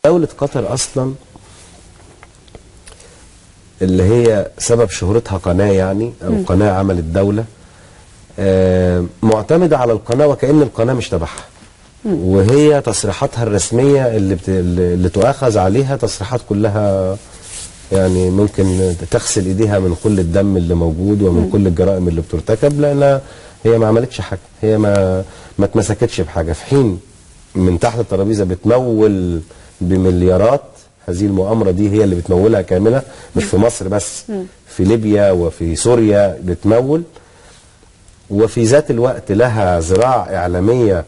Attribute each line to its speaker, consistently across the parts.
Speaker 1: دولة قطر أصلا اللي هي سبب شهرتها قناة يعني أو قناة عملت دولة آه، معتمدة على القناة وكأن القناة مش تبعها وهي تصريحاتها الرسمية اللي, بت... اللي تؤاخذ عليها تصريحات كلها يعني ممكن تغسل ايديها من كل الدم اللي موجود ومن كل الجرائم اللي بترتكب لان هي ما عملتش حاجه هي ما ما اتمسكتش بحاجه في حين من تحت الترابيزه بتمول بمليارات هذه المؤامره دي هي اللي بتمولها كامله مش في مصر بس في ليبيا وفي سوريا بتمول وفي ذات الوقت لها ذراع اعلاميه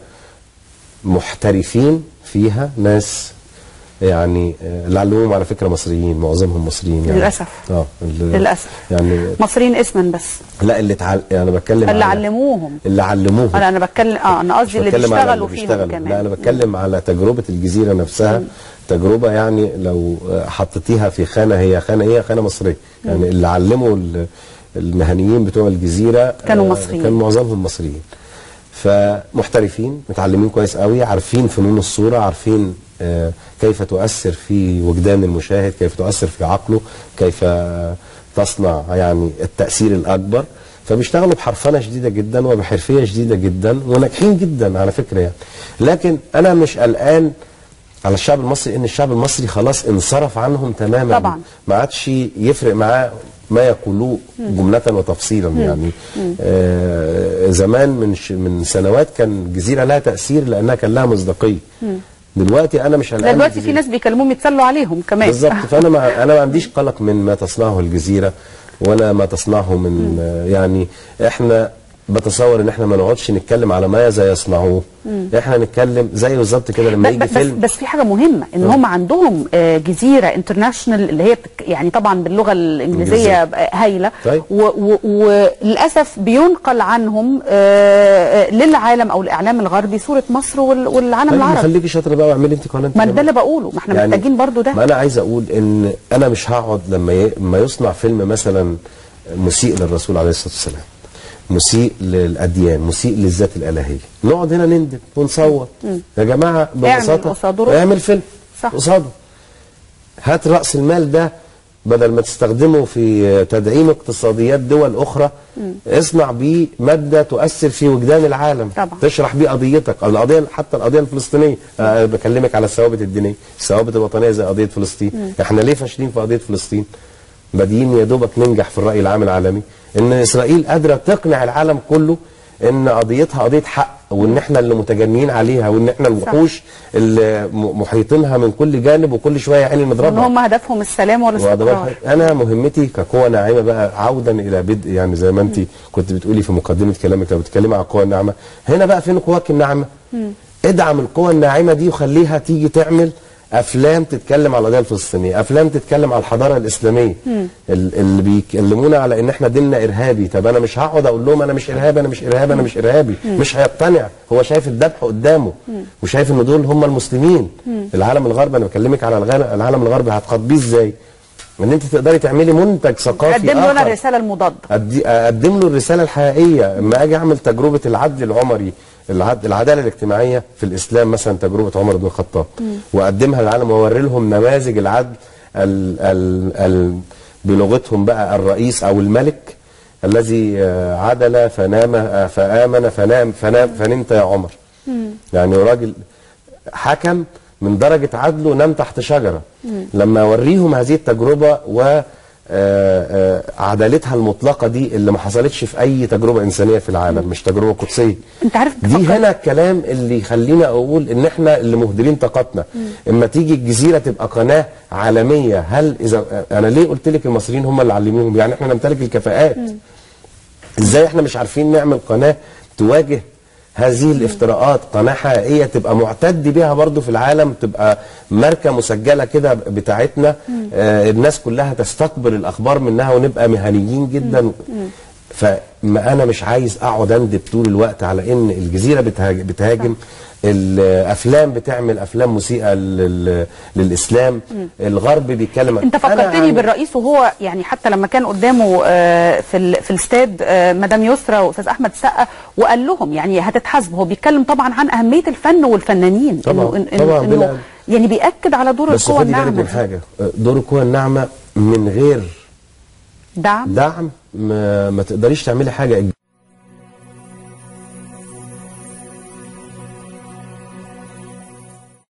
Speaker 1: محترفين فيها ناس يعني آه، اللي علموهم على فكره مصريين معظمهم مصريين يعني
Speaker 2: للأسف.
Speaker 1: اه اللي-
Speaker 2: للأسف.
Speaker 1: يعني
Speaker 2: مصريين اسما بس
Speaker 1: لا اللي تعل... انا بتكلم
Speaker 2: اللي
Speaker 1: على-
Speaker 2: علموهم
Speaker 1: اللي علموهم
Speaker 2: انا انا بتكلم اه انا
Speaker 1: مش
Speaker 2: قصدي اللي
Speaker 1: بتكلم على
Speaker 2: بيشتغلوا
Speaker 1: اللي
Speaker 2: فيهم
Speaker 1: بيشتغلوا.
Speaker 2: كمان
Speaker 1: لا انا بتكلم على تجربه الجزيره نفسها تجربه يعني لو آه، حطيتيها في خانه هي خانه هي خانه مصريه يعني اللي علموا ال- المهنيين بتوع الجزيره
Speaker 2: كانوا
Speaker 1: آه،
Speaker 2: مصريين.
Speaker 1: كان معظمهم مصريين فمحترفين متعلمين كويس قوي عارفين فنون الصوره عارفين آه، كيف تؤثر في وجدان المشاهد كيف تؤثر في عقله كيف آه، تصنع يعني التاثير الاكبر فبيشتغلوا بحرفنه شديده جدا وبحرفيه شديده جدا وناجحين جدا على فكره يعني لكن انا مش قلقان على الشعب المصري ان الشعب المصري خلاص انصرف عنهم تماما
Speaker 2: طبعا.
Speaker 1: ما عادش يفرق معاه ما يقولوه جملة وتفصيلا يعني آه زمان من ش من سنوات كان الجزيرة لها تأثير لأنها كان لها مصداقية دلوقتي أنا مش
Speaker 2: لا
Speaker 1: قلقان
Speaker 2: دلوقتي في
Speaker 1: بالجزيرة.
Speaker 2: ناس بيكلموهم يتسلوا عليهم كمان
Speaker 1: بالظبط فانا ما انا ما عنديش قلق من ما تصنعه الجزيره ولا ما تصنعه من آه، يعني احنا بتصور ان احنا ما نقعدش نتكلم على ماذا يصنعوه احنا نتكلم زي بالظبط كده لما
Speaker 2: ب-
Speaker 1: يجي
Speaker 2: بس
Speaker 1: فيلم
Speaker 2: بس في حاجه مهمه ان هم عندهم آه، جزيره انترناشونال اللي هي بتك يعني طبعا باللغه الانجليزيه آه، هايله
Speaker 1: طيب.
Speaker 2: و- و- وللاسف بينقل عنهم آه، آه، للعالم او الاعلام الغربي صوره مصر وال- والعالم
Speaker 1: طيب
Speaker 2: العربي
Speaker 1: خليكي شاطره بقى واعملي انت قناه
Speaker 2: ما
Speaker 1: كمان.
Speaker 2: ده اللي بقوله ما احنا
Speaker 1: يعني
Speaker 2: محتاجين برضو ده
Speaker 1: ما انا عايز اقول ان انا مش هقعد لما ي... ما يصنع فيلم مثلا مسيء للرسول عليه الصلاه والسلام مسيء للاديان مسيء للذات الالهيه نقعد هنا نندب ونصور يا جماعه ببساطه
Speaker 2: قصاده رؤية.
Speaker 1: اعمل فيلم
Speaker 2: صح.
Speaker 1: قصاده هات راس المال ده بدل ما تستخدمه في تدعيم اقتصاديات دول اخرى اصنع بيه ماده تؤثر في وجدان العالم
Speaker 2: طبعا.
Speaker 1: تشرح بيه قضيتك او القضيه حتى القضيه الفلسطينيه أه بكلمك على الثوابت الدينيه الثوابت الوطنيه زي قضيه فلسطين احنا ليه فاشلين في قضيه فلسطين بادئين يا دوبك ننجح في الراي العام العالمي ان اسرائيل قادره تقنع العالم كله ان قضيتها قضيه حق وان احنا اللي متجنين عليها وان احنا الوحوش اللي م- محيطينها من كل جانب وكل شويه عيني
Speaker 2: ان
Speaker 1: نضربها
Speaker 2: هم هدفهم السلام
Speaker 1: واخد بالك
Speaker 2: والاستقرار
Speaker 1: حضرتك؟ انا مهمتي كقوه ناعمه بقى عودا الى بدء يعني زي ما انت كنت بتقولي في مقدمه كلامك لو بتتكلمي عن القوى الناعمه هنا بقى فين قواك الناعمه ادعم القوى الناعمه دي وخليها تيجي تعمل افلام تتكلم على القضيه الفلسطينيه افلام تتكلم على الحضاره الاسلاميه ال- اللي بيكلمونا على ان احنا ديننا ارهابي طب انا مش هقعد اقول لهم انا مش ارهابي انا مش ارهابي انا مش ارهابي مش هيقتنع هو شايف الذبح قدامه وشايف ان دول هم المسلمين العالم الغربي انا بكلمك على الغ- العالم الغربي هتخاطبيه ازاي ان انت تقدري تعملي منتج ثقافي
Speaker 2: قدم له
Speaker 1: آخر.
Speaker 2: الرساله المضاده
Speaker 1: أدي- اقدم له الرساله الحقيقيه اما اجي اعمل تجربه العدل العمري العد... العداله الاجتماعيه في الاسلام مثلا تجربه عمر بن الخطاب واقدمها للعالم واوري لهم نماذج العدل ال... ال... ال... بلغتهم بقى الرئيس او الملك الذي آه، عدل فنام آه، فامن فنام فنام فنمت يا عمر يعني راجل حكم من درجة عدله نام تحت شجرة لما أوريهم هذه التجربة و آه، آه، عدالتها المطلقة دي اللي ما حصلتش في أي تجربة إنسانية في العالم مش تجربة قدسية
Speaker 2: انت عارف
Speaker 1: دي
Speaker 2: تفكر-
Speaker 1: هنا الكلام اللي يخلينا أقول إن إحنا اللي مهدرين طاقتنا إما تيجي الجزيرة تبقى قناة عالمية هل إذا أنا ليه قلت لك المصريين هم اللي علموهم يعني إحنا نمتلك الكفاءات ازاي احنا مش عارفين نعمل قناه تواجه هذه الافتراءات قناه حقيقيه تبقى معتد بيها برضو في العالم تبقى ماركه مسجله كده بتاعتنا آه الناس كلها تستقبل الاخبار منها ونبقى مهنيين جدا فما انا مش عايز اقعد اندب طول الوقت على ان الجزيره بتهاج- بتهاجم الافلام بتعمل افلام مسيئه لل- للاسلام الغرب بيتكلم
Speaker 2: انت
Speaker 1: أنا
Speaker 2: فكرتني
Speaker 1: عن-
Speaker 2: بالرئيس وهو يعني حتى لما كان قدامه آه، في ال- في الاستاد آه، مدام يسرى واستاذ احمد السقا وقال لهم يعني هتتحاسبوا هو بيتكلم طبعا عن اهميه الفن والفنانين
Speaker 1: طبعاً،
Speaker 2: إنه- إن-
Speaker 1: طبعاً،
Speaker 2: إنه
Speaker 1: بلا-
Speaker 2: يعني بيأكد على دور
Speaker 1: بس
Speaker 2: القوى
Speaker 1: خدي بالك
Speaker 2: الناعمة
Speaker 1: من
Speaker 2: دي.
Speaker 1: حاجه آه، دور القوى الناعمه من غير
Speaker 2: دعم
Speaker 1: دعم ما, ما تقدريش تعملي حاجه